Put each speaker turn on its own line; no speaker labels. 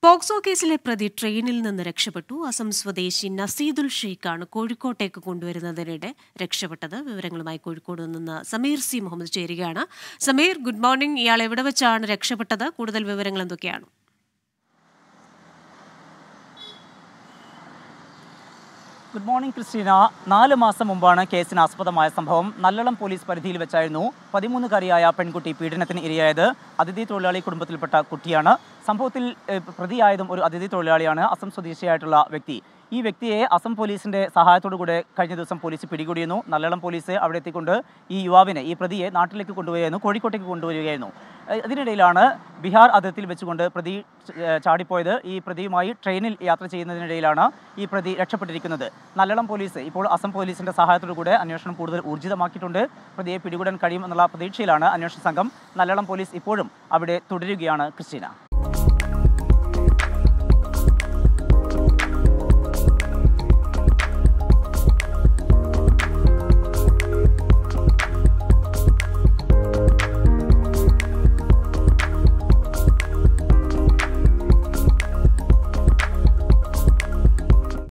POCSO കേസിലെ പ്രതി ട്രെയിനിൽ നിന്ന് രക്ഷപ്പെട്ടു അസം സ്വദേശി നസീദുൽ ഷെയ്ഖാണ് കോഴിക്കോട്ടേക്ക് കൊണ്ടുവരുന്നതിനിടെ രക്ഷപ്പെട്ടത് വിവരങ്ങളുമായി കോഴിക്കോട് നിന്ന് സമീർ സി മുഹമ്മദ് ചേരുകയാണ് സമീർ ഗുഡ് മോർണിംഗ് ഇയാൾ എവിടെ വെച്ചാണ് രക്ഷപ്പെട്ടത് കൂടുതൽ വിവരങ്ങൾ എന്തൊക്കെയാണ്
ഗുഡ് മോർണിംഗ് ക്രിസ്റ്റീന നാല് മാസം മുമ്പാണ് കേസിന് ആസ്പദമായ സംഭവം നല്ലളം പോലീസ് പരിധിയിൽ വെച്ചായിരുന്നു പതിമൂന്നുകാരിയായ പെൺകുട്ടി പീഡനത്തിന് ഇരയായത് അതിഥി തൊഴിലാളി കുടുംബത്തിൽപ്പെട്ട കുട്ടിയാണ് സംഭവത്തിൽ ഏഹ്, പ്രതിയായതും ഒരു അതിഥി തൊഴിലാളിയാണ് അസം സ്വദേശിയായിട്ടുള്ള വ്യക്തി ഈ വ്യക്തിയെ അസം പോലീസിന്റെ സഹായത്തോടു കൂടെ കഴിഞ്ഞ ദിവസം പോലീസ് പിടികൂടിയിരുന്നു നല്ലളം പോലീസ് അവിടെ എത്തിക്കൊണ്ട് ഈ യുവാവിനെ ഈ പ്രതിയെ നാട്ടിലേക്ക് കൊണ്ടുപോയായിരുന്നു കോഴിക്കോട്ടേക്ക് കൊണ്ടുവരികയായിരുന്നു ഏഹ്, ഇതിനിടയിലാണ് ബീഹാർ അതിർത്തിയിൽ വെച്ചുകൊണ്ട് പ്രതി ഏഹ്, ചാടിപ്പോയത് ഈ പ്രതിയുമായി ട്രെയിനിൽ യാത്ര ചെയ്യുന്നതിനിടയിലാണ് ഈ പ്രതി രക്ഷപ്പെട്ടിരിക്കുന്നത് നല്ലളം പോലീസ് ഇപ്പോൾ അസം പോലീസിന്റെ സഹായത്തോടു കൂടെ അന്വേഷണം കൂടുതൽ ഊർജിതമാക്കിയിട്ടുണ്ട് പ്രതിയെ പിടികൂടാൻ കഴിയുമെന്നുള്ള പ്രതീക്ഷയിലാണ് അന്വേഷണ സംഘം നല്ലളം പോലീസ് ഇപ്പോഴും അവിടെ തുടരുകയാണ് ക്രിസ്റ്റീന